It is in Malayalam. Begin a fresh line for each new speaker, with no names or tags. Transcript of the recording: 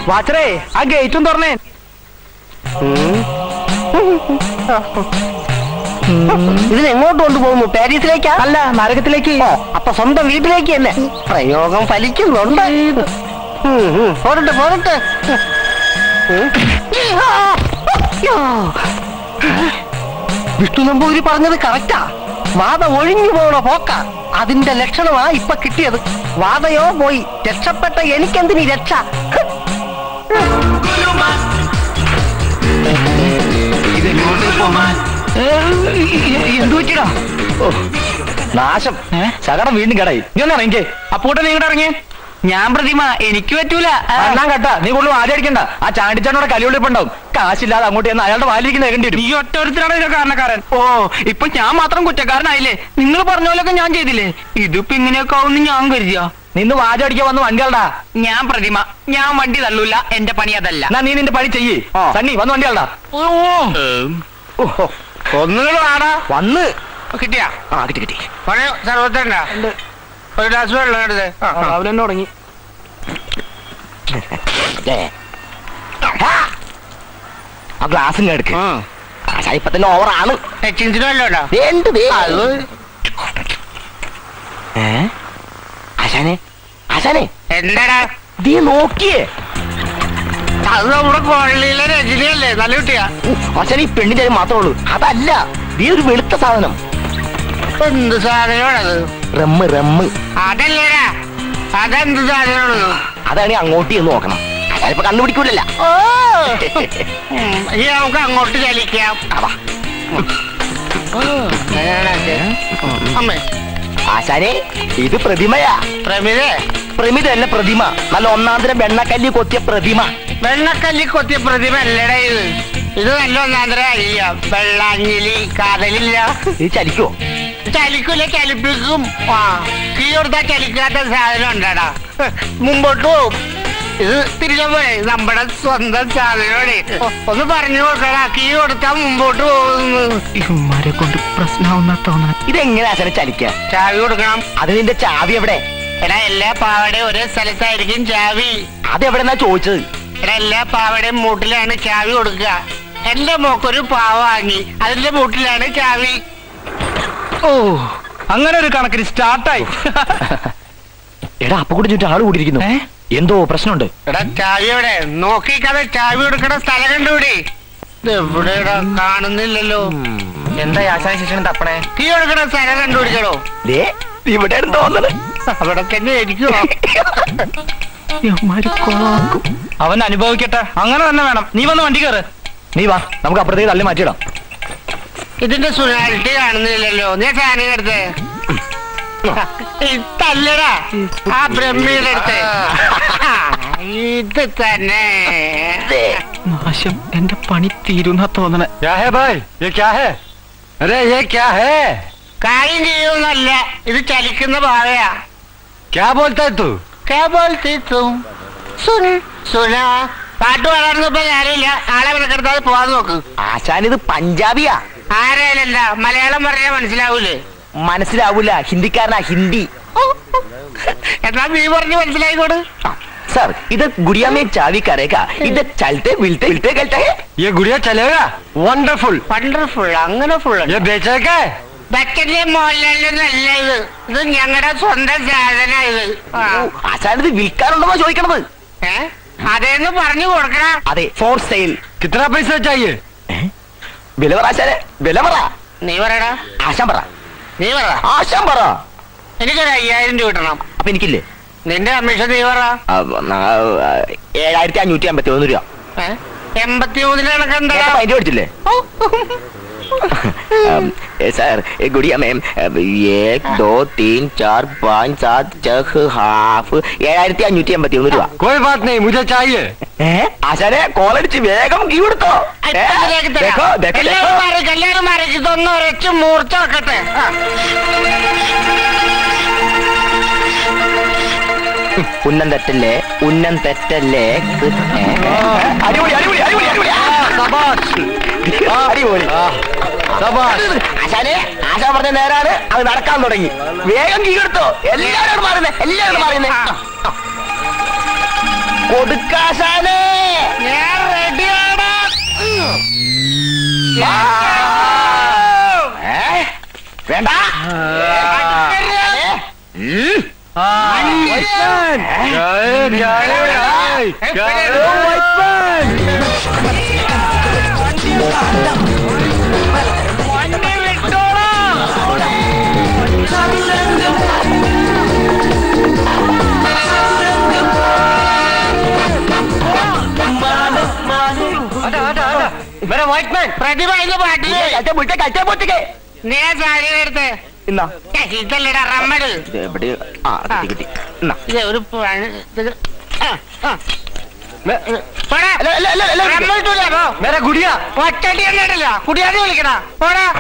വാച്ചറേ ആ ഗേറ്റും തുറന്നേ
ഇതിന് എങ്ങോട്ട് കൊണ്ടുപോകുന്നു പാരീസിലേക്കാ
അല്ല നരകത്തിലേക്ക്
ഓ അപ്പൊ സ്വന്തം വീട്ടിലേക്ക് തന്നെ പ്രയോഗം ഫലിക്കുന്നുണ്ട് ഉം, ഉം. പോരട്ടെ പോരട്ടെ ഉം. യ്യോ. വിഷ്ണു നമ്പൂതിരി പറഞ്ഞത് കറക്റ്റാ വാത ഒഴിഞ്ഞു പോണ പോക്ക അതിന്റെ ലക്ഷണമാ ഇപ്പൊ കിട്ടിയത് വാതയോ പോയി രക്ഷപ്പെട്ട എനിക്കെന്തിനീ രക്ഷ
എന്തു പറ്റിടാ
നാശം
ഏ?
ശകടം വീണ്ടും കടായി
നീ ഒന്ന് ഇറങ്ങിക്കേ അപ്പൂട്ടൻ നീ ഇങ്ങോട്ട് ഇറങ്ങിയേ ഞാൻ പ്രതിമ എനിക്ക് പറ്റൂല
അണ്ണാൻ കേട്ടാ നീ കൂടുതൽ ആദ്യം അടിക്കണ്ട ആ ചാണ്ടിച്ചാണ്ടോടെ കലിയുള്ളിപ്പുണ്ടാവും കാശില്ലാതെ അങ്ങോട്ട് ചെന്ന് അയാളുടെ വാലിരിക്കുന്ന കേൾക്കേണ്ടി വരും
നീ ഒറ്റൊരുത്തരാണ് ഇതിന്റെ കാരണക്കാരൻ ഓ ഇപ്പൊ ഞാൻ മാത്രം കുറ്റക്കാരനായില്ലേ നിങ്ങൾ പറഞ്ഞ പോലൊക്കെ ഞാൻ ചെയ്തില്ലേ ഇതിപ്പോ ഇങ്ങനെയൊക്കെ ആവുമെന്ന് ഞാൻ കരുതിയാ
നിന്ന് വാചം അടിക്കാൻ വന്ന് വണ്ടിയാളടാ
ഞാൻ പ്രതിമ ഞാൻ വണ്ടി തള്ളൂല എന്റെ പണി അതല്ല
എന്നാ നീ നിന്റെ പണി ചെയ്യേ
ആ.
സണ്ണി വന്ന് വണ്ടിയാളടാ
ഒന്നുകൾ ആടാ
വന്ന്
കിട്ടിയാ
ആ കിട്ടി കിട്ടി
പഴയ സർവത്തണ്ട ഒരു ഗ്ലാസ് വെള്ളം എടുത്ത് അവനെ തുടങ്ങി
ഏ. ആ. ആ ഗ്ലാസ് ഇങ്ങ് എടുക്ക് ആശാ ഇപ്പൊ തന്നെ ഓവറാണ്
എച്ചിൻസിന് വല്ലോടാ
വേണ്ട ഏ ആശാനെ ആശാനെ
എന്താടാ
നീ നോക്കിയേ
അത് നമ്മുടെ കോളനിയിലെ രജനിയല്ലേ നല്ല കുട്ടിയാ
ഉഫ്, ആശാനെ ഈ പെണ്ണിന്റെ കാര്യം മാത്രമേ ഉള്ളൂ അതല്ല നീ ഒരു വെളുത്ത സാധനം
എന്ത് സാധനമാണത്
റമ്മ് റമ്മ്
അതല്ലേടാ അതെന്ത് സാധനമാണത്
അതാണ് ഈ അങ്ങോട്ട് ചെന്ന് നോക്കണം അയാളിപ്പോ കണ്ടുപിടിക്കൂലല്ല
ഈ നമുക്ക് അങ്ങോട്ട് ചലിക്കാം
അതാ
അമ്മേ
ആശാനെ ഇത് പ്രതിമയാ
പ്രമിതേ
പ്രമിത അല്ല പ്രതിമ നല്ല ഒന്നാന്തരം വെണ്ണക്കല്ലി കൊത്തിയ പ്രതിമ
വെള്ളക്കല്ലി കൊത്തിയ പ്രതിമ അല്ലടാ ഇത് ഇത് നല്ല ഒന്നാന്തര അയ്യ വെള്ളാഞ്ഞിലി കാതലില്ല
ഇത് ചലിക്കുവോ
ചലിക്കൂല ചലിപ്പിക്കും ആ കീ കൊടുത്താ ചലിക്കാത്ത സാധനം ഉണ്ടാടാ മുമ്പോട്ട് പോവും ഇത് തിരികെ പോയെ നമ്മുടെ സ്വന്തം സാധനമാണ് ഒന്ന് പറഞ്ഞു കൊടുക്കടാ കീ കൊടുത്താ മുമ്പോട്ട് പോകുന്നു
ഇവന്മാരെ കൊണ്ട് പ്രശ്നമാവുന്ന തോന്നണം
ഇതെങ്ങനെ ആശാനെ ചലിക്ക
ചാവി കൊടുക്കണം
അത് നിന്റെ ചാവി എവിടെ
എടാ എല്ലാ പാവടയും ഒരേ സ്ഥലത്തായിരിക്കും ചാവി
അത് എവിടെന്നാ ചോദിച്ചത്
എടാ എല്ലാ പാവടയും മൂട്ടിലാണ് ചാവി കൊടുക്കുക എന്റെ മോക്കൊരു പാവ വാങ്ങി അതിന്റെ മൂട്ടിലാണ് ചാവി
ഓ അങ്ങനെ ഒരു കണക്കിന് സ്റ്റാർട്ടായി
എടാ അപ്പൊ കൂടി ചുറ്റും ആള് കൂടിയിരിക്കുന്നു
ഏ?
എന്തോ പ്രശ്നമുണ്ട്
എടാ ചാവി എവിടെ നോക്കിക്കാതെ ചാവി കൊടുക്കണ സ്ഥലം കണ്ടുപിടി ഇത് എവിടെടാ കാണുന്നില്ലല്ലോ
എന്താ ആശാന ശിക്ഷണം തപ്പണേ
തീ കൊടുക്കണ സ്ഥലം കണ്ടുപിടിക്കണോ
ദേ ഇവിടെ തോന്നണ്
അവിടെ തന്നെ ഇരിക്കുവോ
ഇവന്മാര് കൊളാക്കും
അവൻ അനുഭവിക്കട്ടെ അങ്ങനെ തന്നെ വേണം നീ വന്ന് വണ്ടി കയറ്
നീ വാ നമുക്ക് അപ്പുറത്തേക്ക് തള്ളി മാറ്റിയിടാം
ഇതിന്റെ സുനാരിറ്റി കാണുന്നില്ലല്ലോ നീ സാധനം എടുത്തേ ഇതല്ലടാ ആ ബ്രഹ്മിയുടെ അടുത്ത് ഇത് തന്നെ
ദേ,
നാശം എന്റെ പണി തീരുന്ന തോന്നണേ
क्या है भाई ये क्या है अरे ये क्या है
കാര്യം ചെയ്യുന്നല്ല ഇത് ചലിക്കുന്ന ഭാവയാ
क्या बोलता है तू
क्या बोलती तुम सुन സുന പാട്ട് പാടാനൊന്നും ഞാനില്ല ആളെ മെനക്കെടുത്താതെ പോവാൻ നോക്ക്
ആശാൻ ഇത് പഞ്ചാബിയാ
ആരായാലും എന്താ മലയാളം പറഞ്ഞാൽ മനസ്സിലാവൂലേ
മനസ്സിലാവൂല ഹിന്ദിക്കാരനാ ഹിന്ദി
എന്നാ നീ പറഞ്ഞ് മനസ്സിലായിക്കോട്
सर इधर गुड़िया में चावी करेगा इधर चलते मिलते मिलते गलता है
ये गुड़िया चलेगा वंडरफुल
വണ്ടർഫുൾ അങ്ങനെ ഫുൾ
ये बेचा क्या है
ബച്ചന്റെ മോഹൻലാലിന്റെ അല്ല ഇത് ഇത് ഞങ്ങളുടെ സ്വന്തം സാധന ഇത് ആ.
ആശാൻ ഇത് വിൽക്കാനുണ്ടോ ചോദിക്കണത്
ഏ അതേന്ന് പറഞ്ഞു കൊടുക്കണ
അതെ ഫോർ സെയിൽ
कितना पैसा चाहिए
വില പറ ആശാനെ വില പറ
നീ പറയടാ
ആശാൻ പറ
നീ പറ
ആശാൻ പറ
എനിക്കൊരു അയ്യായിരം രൂപ കിട്ടണം
അപ്പൊ എനിക്കില്ലേ
നിന്റെ കമ്മീഷൻ നീ പറ
ആ, ആ, ഏഴായിരത്തി അഞ്ഞൂറ്റി അമ്പത്തി ഒന്ന് രൂപ
ഏ? എൺപത്തി മൂന്നിന് കണക്ക് എന്താ
നേരത്തെ പതിനഞ്ച് മേടിച്ചില്ലേ अम, ए, सर ए, गुड़िया मैम अब एक दो तीन चार पाँच सात छह ഹാഫ് ഏഴായിരത്തി അഞ്ഞൂറ്റി എൺപത്തി ഒന്ന് രൂപ
कोई बात नहीं मुझे चाहिए
ഏ ആശാനെ കോളടിച്ച് വേഗം കീ കൊടുത്തോ ഏ, देखो, देखो,
എല്ലാവരും
देखो.
മാറി എല്ലാവരും മാറി ഇതൊന്നും ഒരച്ച് മൂർച്ച വെക്കട്ടെ ആ.
ഉന്നം തെറ്റല്ലേ ഉന്നം തെറ്റല്ലേ ഏ, അടിപൊളി അടിപൊളി അടിപൊളി അടിപൊളി ആ, അടിപൊളി
शाबाश
ആശാനെ ആശാൻ പറഞ്ഞ നേരാണ് അത് നടക്കാൻ തുടങ്ങി വേഗം കീ കൊടുത്തോ എല്ലാവരും മാറുന്നേ എല്ലാവരും മാറുന്നേ കൊടുക്കാശാനേ
ഞാൻ റെഡിയാണ്
വേണ്ട
क्या है क्या है क्या है
വണ്ടി വിട്ടോളാം
मेरा व्हाइट मैन
പ്രതിഭ ഇത് പാട്ടില്
കഴിച്ച മുട്ട കഴിച്ച പൊട്ടിക്കേ
നീ ആ സാരി എടുത്ത്
എന്നാ
ഇതല്ലടാ റമ്മട്
ഇത് എവിടെ ആ കിട്ടി കിട്ടി എന്നാ
ഇത് ഒരു പണി ഇത് ആ, ആ.
മേ-
പോടാ.
അല്ല, അല്ല, അല്ല, അല്ല,
റമ്മ കിട്ടൂല, പോ.
मेरा गुड़िया
ഒറ്റടി എന്നിട്ടില്ല കുടിയാതെ വിളിക്കണ പോടാ